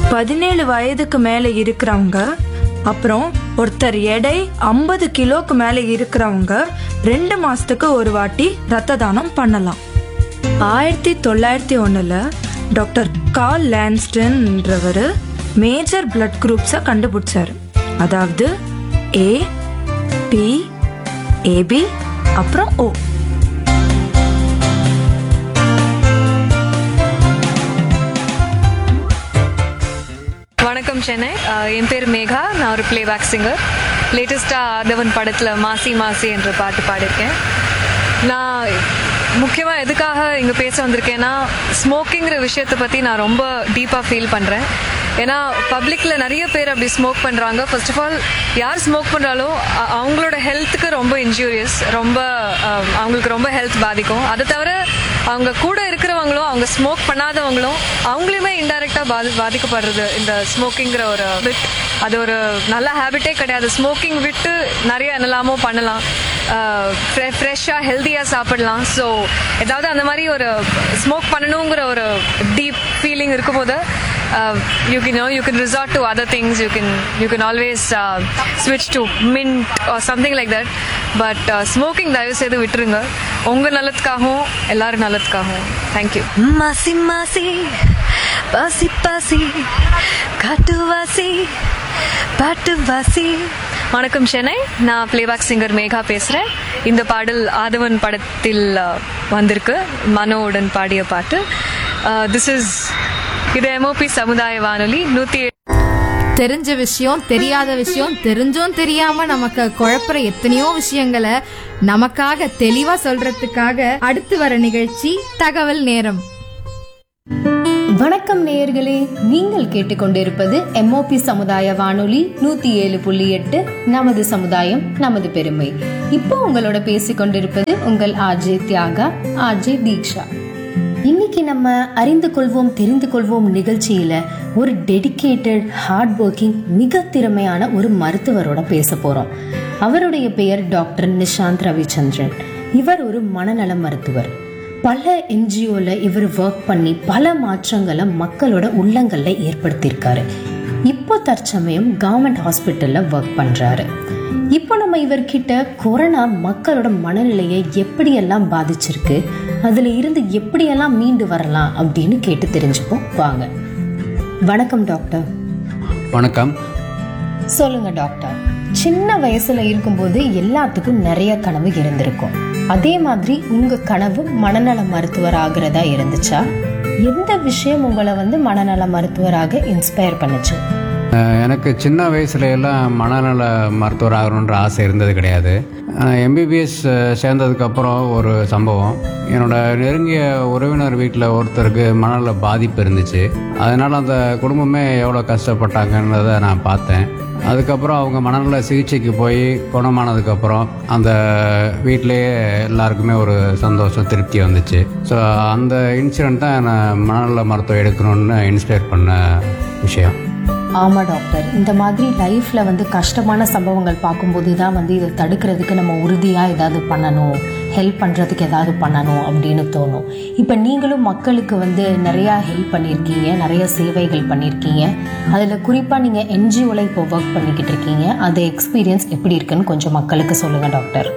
பதினேழு வயதுக்கு மேலே இருக்கிறவங்க அப்புறம் ஒருத்தர் எடை ஐம்பது கிலோக்கு மேலே இருக்கிறவங்க ரெண்டு மாசத்துக்கு ஒரு வாட்டி ரத்த தானம் பண்ணலாம் ஆயிரத்தி தொள்ளாயிரத்தி ஒன்றில் டாக்டர் கால் லான்ஸ்டன்ன்றவர் மேஜர் பிளட் குரூப்ஸை கண்டுபிடிச்சாரு அதாவது ஏ பி ஏபி அப்புறம் ஓ வணக்கம் சென்னை அஹ் என் பேர் மேகா நான் ஒரு பிளேபேக் சிங்கர் லேட்டஸ்ட்டாக ஆதவன் படத்தில் மாசி மாசி என்ற பாட்டு பாடியிருக்கேன் நான் முக்கியமாக எதுக்காக இங்கே பேச வந்திருக்கேன்னா ஸ்மோக்கிங்கிற விஷயத்தை பற்றி நான் ரொம்ப டீப்பாக ஃபீல் பண்ணுறேன் ஏன்னா பப்ளிக்கில் நிறைய பேர் அப்படி ஸ்மோக் பண்ணுறாங்க ஃபர்ஸ்ட் ஆஃப் ஆல் யார் ஸ்மோக் பண்ணுறாலோ அ- அவங்களோட ஹெல்த்துக்கு ரொம்ப இன்ஜூரியஸ் ரொம்ப அஹ், அவங்களுக்கு ரொம்ப ஹெல்த் பாதிக்கும் அதை தவிர அவங்க கூட இருக்கிறவங்களும் அவங்க ஸ்மோக் பண்ணாதவங்களும் அவங்களையுமே இன்டைரக்டா பாதி பாதிக்கப்படுறது இந்த ஸ்மோக்கிங்கிற ஒரு விட் அது ஒரு நல்ல ஹேபிட்டே கிடையாது ஸ்மோக்கிங் விட்டு நிறைய என்னலாமோ பண்ணலாம் ஃப்ரெஷ்ஷாக ஹெல்த்தியாக சாப்பிடலாம் ஸோ ஏதாவது அந்த மாதிரி ஒரு ஸ்மோக் பண்ணணுங்கிற ஒரு டீப் ஃபீலிங் இருக்கும்போது you can no you can resort to other things you can you can always ஸ்விட்ச் to mint something like that but smoking தயவு செய்து விட்டுருங்க உங்கள் நல்லதுக்காகவும் எல்லாரும் நல்லதுக்காகவும் தேங்க்யூ மாசி மாசி பாசி பாசி காட்டுவாசி பாட்டுவாசி வணக்கம் சென்னை நான் பிளேபேக் சிங்கர் மேகா பேசுகிறேன் இந்த பாடல் ஆதவன் படத்தில் அஹ், வந்திருக்கு மனோவுடன் பாடிய பாட்டு திஸ் இஸ் இது எம்ஓபி சமுதாய வானொலி நூற்றி தெரிஞ்ச விஷயம் தெரியாத விஷயம் தெரிஞ்சும் தெரியாம நமக்கு குழப்புற எத்தனையோ விஷயங்களை நமக்காக தெளிவா சொல்றதுக்காக அடுத்து வர நிகழ்ச்சி தகவல் நேரம் வணக்கம் நேயர்களே நீங்கள் கேட்டுக்கொண்டிருப்பது எம்ஓபி சமுதாய வானொலி நூத்தி ஏழு புள்ளி எட்டு நமது சமுதாயம் நமது பெருமை இப்போ உங்களோட பேசிக் கொண்டிருப்பது உங்கள் ஆர்ஜே தியாகா ஆர்ஜே தீக்ஷா இன்னைக்கு நம்ம அறிந்து கொள்வோம் தெரிந்து கொள்வோம் நிகழ்ச்சியில ஒரு டெடிகேட்டட் ஹார்ட் ஒர்க்கிங் மிக திறமையான ஒரு மருத்துவரோட பேச போறோம் அவருடைய பெயர் டாக்டர் நிஷாந்த் ரவிச்சந்திரன் இவர் ஒரு மனநல மருத்துவர் பல என்ஜிஓல இவர் ஒர்க் பண்ணி பல மாற்றங்களை மக்களோட உள்ளங்கள்ல ஏற்படுத்தியிருக்காரு இப்போ தற்சமயம் கவர்மெண்ட் ஹாஸ்பிட்டல்ல ஒர்க் பண்றாரு இப்போ நம்ம இவர்கிட்ட கொரோனா மக்களோட மனநிலையை எப்படியெல்லாம் பாதிச்சிருக்கு அதுல இருந்து எப்படியெல்லாம் மீண்டு வரலாம் அப்படின்னு கேட்டு தெரிஞ்சுப்போம் வாங்க வணக்கம் டாக்டர் வணக்கம் சொல்லுங்க டாக்டர் சின்ன வயசுல இருக்கும்போது எல்லாத்துக்கும் நிறைய கனவு இருந்திருக்கும் அதே மாதிரி உங்க கனவு மனநல மருத்துவர் ஆகிறதா இருந்துச்சா எந்த விஷயம் உங்களை வந்து மனநல மருத்துவராக இன்ஸ்பயர் பண்ணுச்சு அஹ் எனக்கு சின்ன வயசுல எல்லாம் மனநல மருத்துவர் ஆகணுன்ற ஆசை இருந்தது கிடையாது எம்பிபிஎஸ் சேர்ந்ததுக்கப்புறம் ஒரு சம்பவம் என்னோட நெருங்கிய உறவினர் வீட்டில் ஒருத்தருக்கு மனநல பாதிப்பு இருந்துச்சு அதனால் அந்த குடும்பமே எவ்வளோ கஷ்டப்பட்டாங்கன்றதை நான் பார்த்தேன் அதுக்கப்புறம் அவங்க மனநல சிகிச்சைக்கு போய் குணமானதுக்கப்புறம் அந்த வீட்டிலேயே எல்லாருக்குமே ஒரு சந்தோஷம் திருப்தி வந்துச்சு ஸோ அந்த இன்சிடென்ட் தான் என்னை மனநல மருத்துவம் எடுக்கணும்னு இன்ஸ்பயர் பண்ண விஷயம் ஆமா டாக்டர் இந்த மாதிரி லைஃப்ல வந்து கஷ்டமான சம்பவங்கள் பார்க்கும்போது தான் வந்து இதை தடுக்கிறதுக்கு நம்ம உறுதியா ஏதாவது பண்ணணும் ஹெல்ப் பண்றதுக்கு ஏதாவது பண்ணணும் அப்படின்னு தோணும் இப்போ நீங்களும் மக்களுக்கு வந்து நிறைய ஹெல்ப் பண்ணியிருக்கீங்க நிறைய சேவைகள் பண்ணியிருக்கீங்க அதில் குறிப்பாக நீங்கள் என்ஜிஓவில் இப்போ ஒர்க் பண்ணிக்கிட்டு இருக்கீங்க அது எக்ஸ்பீரியன்ஸ் எப்படி இருக்குன்னு கொஞ்சம் மக்களுக்கு சொல்லுங்க டாக்டர்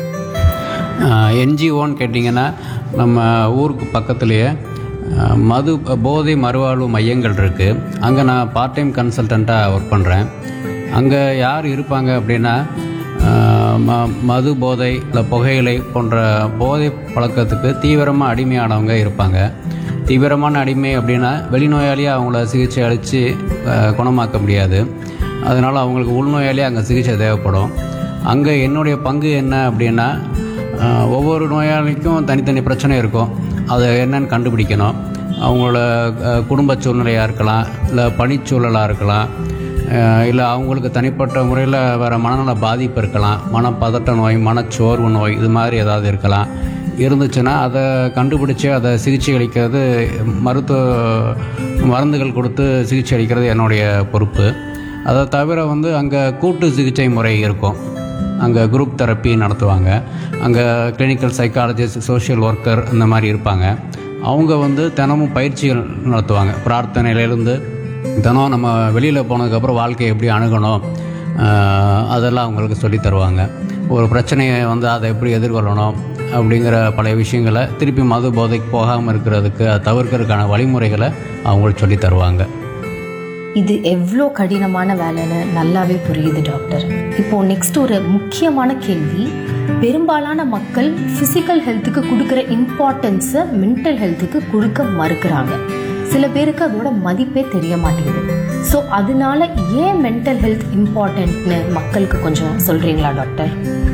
என்ஜிஓன்னு கேட்டிங்கன்னா நம்ம ஊருக்கு பக்கத்துலேயே அஹ், மது போதை மறுவாழ்வு மையங்கள் இருக்குது அங்கே நான் பார்ட் டைம் கன்சல்டண்ட்டாக ஒர்க் பண்ணுறேன் அங்கே யார் இருப்பாங்க அப்படின்னா அஹ், ம மது போதை இல்லை புகையிலை போன்ற போதை பழக்கத்துக்கு தீவிரமாக அடிமையானவங்க இருப்பாங்க தீவிரமான அடிமை அப்படின்னா வெளிநோயாளியாக அவங்கள சிகிச்சை அளித்து குணமாக்க முடியாது அதனால் அவங்களுக்கு உள்நோயாளியாக அங்கே சிகிச்சை தேவைப்படும் அங்கே என்னுடைய பங்கு என்ன அப்படின்னா ஆஹ், ஒவ்வொரு நோயாளிக்கும் தனித்தனி பிரச்சனை இருக்கும் அதை என்னன்னு கண்டுபிடிக்கணும் அவங்களோட ஆஹ், குடும்ப சூழ்நிலையாக இருக்கலாம் இல்லை பணிச்சூழலாக இருக்கலாம் இல்லை அவங்களுக்கு தனிப்பட்ட முறையில் வேறு மனநல பாதிப்பு இருக்கலாம் மனப்பதட்ட நோய் மனச்சோர்வு நோய் இது மாதிரி ஏதாவது இருக்கலாம் இருந்துச்சுன்னா அதை கண்டுபிடிச்சி அதை சிகிச்சை அளிக்கிறது மருத்துவ மருந்துகள் கொடுத்து சிகிச்சை அளிக்கிறது என்னுடைய பொறுப்பு அதை தவிர வந்து அங்கே கூட்டு சிகிச்சை முறை இருக்கும் அங்கே குரூப் தெரப்பி நடத்துவாங்க அங்கே கிளினிக்கல் சைக்காலஜிஸ்ட் சோஷியல் ஒர்க்கர் இந்த மாதிரி இருப்பாங்க அவங்க வந்து தினமும் பயிற்சிகள் நடத்துவாங்க பிரார்த்தனையிலேருந்து தினம் நம்ம வெளியில் போனதுக்கப்புறம் வாழ்க்கையை எப்படி அணுகணும் ஆஹ், அதெல்லாம் அவங்களுக்கு சொல்லித் தருவாங்க ஒரு பிரச்சனையை வந்து அதை எப்படி எதிர்கொள்ளணும் அப்படிங்கிற பழைய விஷயங்களை திருப்பி மது போதைக்கு போகாமல் இருக்கிறதுக்கு அதை தவிர்க்கிறதுக்கான வழிமுறைகளை அவங்களுக்கு சொல்லித் தருவாங்க இது எவ்வளோ கடினமான வேலைன்னு நல்லாவே புரியுது டாக்டர் இப்போ நெக்ஸ்ட் ஒரு முக்கியமான கேள்வி பெரும்பாலான மக்கள் ஃபிசிக்கல் ஹெல்த்துக்கு கொடுக்குற இம்பார்ட்டன்ஸை மென்டல் ஹெல்த்துக்கு கொடுக்க மறுக்கிறாங்க சில பேருக்கு அதோட மதிப்பே தெரிய மாட்டேங்குது ஸோ அதனால ஏன் மென்டல் ஹெல்த் இம்பார்ட்டன்ட்னு மக்களுக்கு கொஞ்சம் சொல்றீங்களா டாக்டர்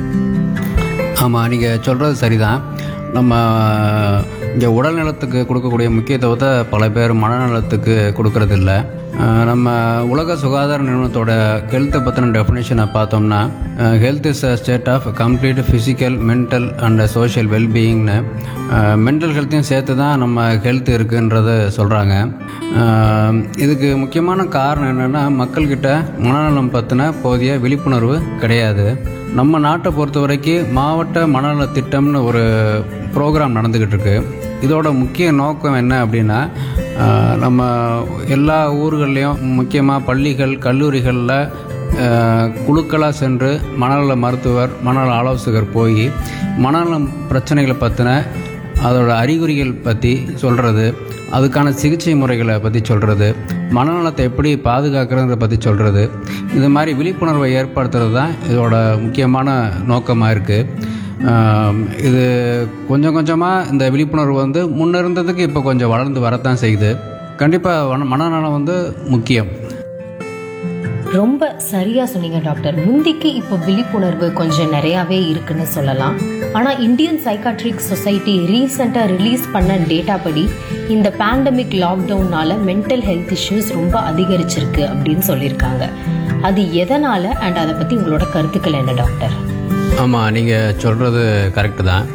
ஆமாம் நீங்கள் சொல்கிறது சரிதான் நம்ம இங்கே உடல் நலத்துக்கு கொடுக்கக்கூடிய முக்கியத்துவத்தை பல பேர் மனநலத்துக்கு கொடுக்கறதில்ல அஹ் நம்ம உலக சுகாதார நிறுவனத்தோட ஹெல்த்தை பற்றின டெஃபினேஷனை பார்த்தோம்னா health is a state of complete physical mental and social வெல்பீயிங்னு மென்டல் ஹெல்த்தையும் சேர்த்து தான் நம்ம ஹெல்த் இருக்குன்றத சொல்கிறாங்க இதுக்கு முக்கியமான காரணம் என்னென்னா மக்கள்கிட்ட மனநலம் பற்றின போதிய விழிப்புணர்வு கிடையாது நம்ம நாட்டை பொறுத்த வரைக்கும் மாவட்ட மனநல திட்டம்னு ஒரு ப்ரோக்ராம் நடந்துக்கிட்டு இருக்கு இதோட முக்கிய நோக்கம் என்ன அப்படின்னா ஆஹ், நம்ம எல்லா ஊர்கள்லேயும் முக்கியமாக பள்ளிகள் கல்லூரிகளில் குழுக்களாக சென்று மனநல மருத்துவர் மனநல ஆலோசகர் போய் மனநலம் பிரச்சனைகளை பற்றின அதோட அறிகுறிகள் பற்றி சொல்கிறது அதுக்கான சிகிச்சை முறைகளை பற்றி சொல்கிறது மனநலத்தை எப்படி பாதுகாக்கிறத பற்றி சொல்கிறது இது மாதிரி விழிப்புணர்வை ஏற்படுத்துறது தான் இதோட முக்கியமான நோக்கமாக இருக்குது இது கொஞ்சம் கொஞ்சமாக இந்த விழிப்புணர்வு வந்து முன்ன இருந்ததுக்கு இப்போ கொஞ்சம் வளர்ந்து வரத்தான் செய்யுது கண்டிப்பாக மனநலம் வந்து முக்கியம் ரொம்ப சரியா சொன்னீங்க டாக்டர் முந்திக்கு இப்போ விழிப்புணர்வு கொஞ்சம் நிறையாவே இருக்குன்னு சொல்லலாம் ஆனா இந்தியன் சைக்காட்ரிக் சொசைட்டி ரீசெண்டா ரிலீஸ் பண்ண டேட்டா படி இந்த பேண்டமிக் லாக்டவுன்னால மென்டல் ஹெல்த் இஷ்யூஸ் ரொம்ப அதிகரிச்சிருக்கு அப்படின்னு சொல்லியிருக்காங்க அது எதனால அண்ட் அதை பத்தி உங்களோட கருத்துக்கள் என்ன டாக்டர் ஆமாம் நீங்கள் சொல்கிறது கரெக்டு தான்